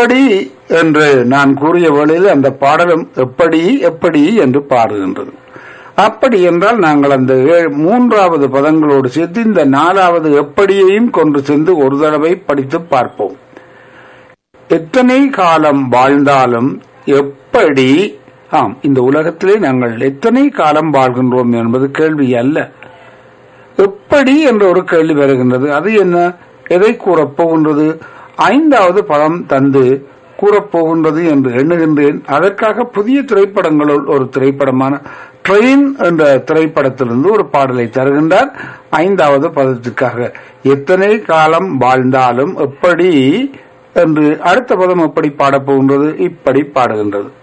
எப்படி என்று நான் கூறிய வேளையில் அந்த பாடலும் எப்படி எப்படி என்று பாடுகின்றது அப்படி என்றால் நாங்கள் அந்த ஏழு- மூன்றாவது பதங்களோடு சேர்த்து இந்த நாலாவது எப்படியையும் கொண்டு சென்று ஒரு தடவை படித்து பார்ப்போம் எத்தனை காலம் வாழ்ந்தாலும் எப்படி ஆம் இந்த உலகத்திலே நாங்கள் எத்தனை காலம் வாழ்கின்றோம் என்பது கேள்வி அல்ல எப்படி என்ற ஒரு கேள்வி வருகின்றது அது என்ன எதை கூறப் போகின்றது ஐந்தாவது பதம் தந்து கூறப்போகின்றது என்று எண்ணுகின்றேன் அதற்காக புதிய திரைப்படங்களுள் ஒரு திரைப்படமான ட்ரெயின் என்ற திரைப்படத்திலிருந்து ஒரு பாடலை தருகின்றார் ஐந்தாவது பதத்திற்காக எத்தனை காலம் வாழ்ந்தாலும் எப்படி என்று அடுத்த பதம் எப்படி பாடப்போகின்றது இப்படி பாடுகின்றது